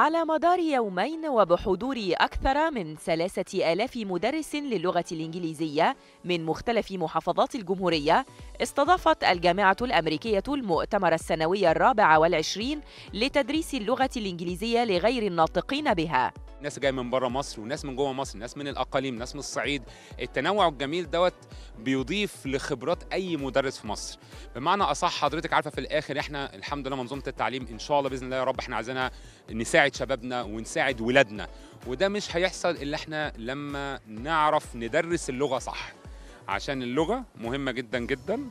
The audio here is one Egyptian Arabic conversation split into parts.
على مدار يومين وبحضور أكثر من ثلاثة آلاف مدرس للغة الإنجليزية من مختلف محافظات الجمهورية استضافت الجامعة الأمريكية المؤتمر السنوي الرابع والعشرين لتدريس اللغة الإنجليزية لغير الناطقين بها ناس جايه من بره مصر وناس من جوه مصر ناس من الاقاليم ناس من الصعيد التنوع الجميل دوت بيضيف لخبرات اي مدرس في مصر بمعنى اصح حضرتك عارفه في الاخر احنا الحمد لله منظومه التعليم ان شاء الله باذن الله يا رب احنا عايزينها نساعد شبابنا ونساعد ولادنا وده مش هيحصل الا احنا لما نعرف ندرس اللغه صح عشان اللغه مهمه جدا جدا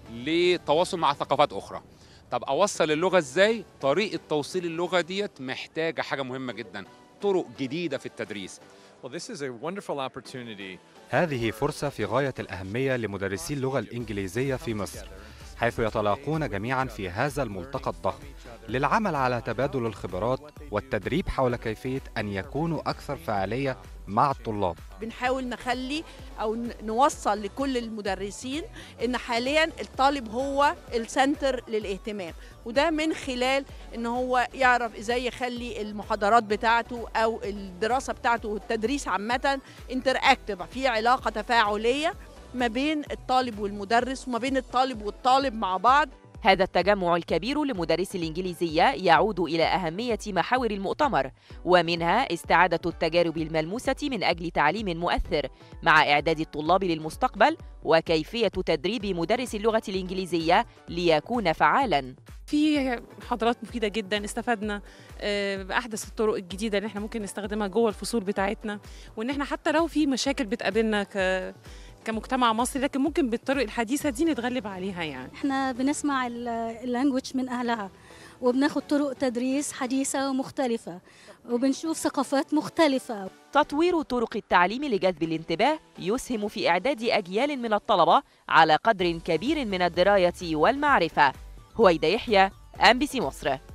لتواصل مع ثقافات اخرى طب اوصل اللغه ازاي طريقه توصيل اللغه ديت محتاجه حاجه مهمه جدا طرق جديده في التدريس Well, this is a wonderful opportunity هذه فرصة في غاية الأهمية لمدرسي اللغة الإنجليزية في مصر حيث يتلاقون جميعا في هذا الملتقى الضخم للعمل على تبادل الخبرات والتدريب حول كيفية أن يكونوا أكثر فعالية مع الطلاب بنحاول نخلي او ن- نوصل لكل المدرسين ان حاليا الطالب هو السنتر للاهتمام وده من خلال ان هو يعرف ازاي يخلي المحاضرات بتاعته او الدراسه بتاعته والتدريس عامه انتراكتيف في علاقه تفاعليه ما بين الطالب والمدرس وما بين الطالب والطالب مع بعض هذا التجمع الكبير لمدرسي الإنجليزية يعود إلى أهمية محاور المؤتمر ومنها استعادة التجارب الملموسة من أجل تعليم مؤثر مع إعداد الطلاب للمستقبل وكيفية تدريب مدرس اللغة الإنجليزية ليكون فعالاً في محاضرات مفيدة جدا استفدنا آه، بأحدث الطرق الجديدة اللي احنا ممكن نستخدمها جوه الفصول بتاعتنا وإن احنا حتى لو في مشاكل بتقابلنا ك كمجتمع مصري لكن ممكن بالطرق الحديثة دي نتغلب عليها يعني احنا بنسمع اللانجوج من اهلها وبناخد طرق تدريس حديثة ومختلفة وبنشوف ثقافات مختلفة تطوير طرق التعليم لجذب الانتباه يسهم في إعداد أجيال من الطلبة على قدر كبير من الدراية والمعرفة هويدا يحيى أم بي سي مصر